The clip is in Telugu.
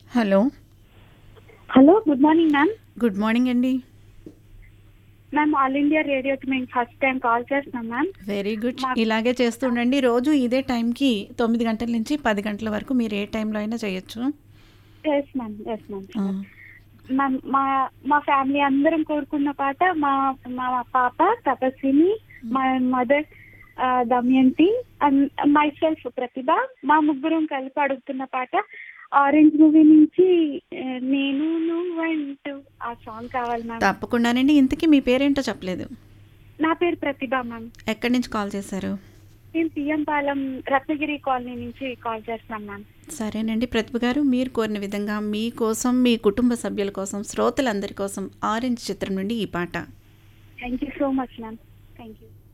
hello hello good morning ma'am good morning అండి మ్యామ్ ఆల్ ఇండియా రేడియోకి మేము ఫస్ట్ టైం కాల్ చేస్తున్నాం మ్యామ్ వెరీ గుడ్ మా- ఇలాగే చేస్తూ ఉండండి రోజు ఇదే టైంకి తొమ్మిది గంటల నుంచి పది గంటల వరకు మీరు ఏ టైంలో అయినా చేయొచ్చు ఎస్ మ్యామ్ ఎస్ మ్యామ్ ఆ, మ్యామ్ మా మా ఫ్యామిలీ అందరం కోరుకున్న పాట మా మా పాప తపస్విని మా mother Damayanti and myself Pratibha మా ముగ్గురం కలిపి అడుగుతున్న పాట ఆరెంజ్ మూవీ నుంచి ఆ, నేను నువ్వంటూ ఆ సాంగ్ కావాలి మ్యామ్ తప్పకుండానండి ఇంతకీ మీ పేరేంటో చెప్పలేదు నా పేరు ప్రతిభ మ్యామ్ ఎక్కడి నుంచి కాల్ చేశారు నేను పిఎం పాలెం రత్నగిరి కాలనీ నుంచి కాల్ చేస్తున్నాం మ్యామ్ సరేనండి ప్రతిభ గారు మీరు కోరిన విధంగా మీకోసం మీ కుటుంబ సభ్యుల కోసం శ్రోతలందరి కోసం ఆరెంజ్ చిత్రం నుండి ఈ పాట thank you so much ma'am thank you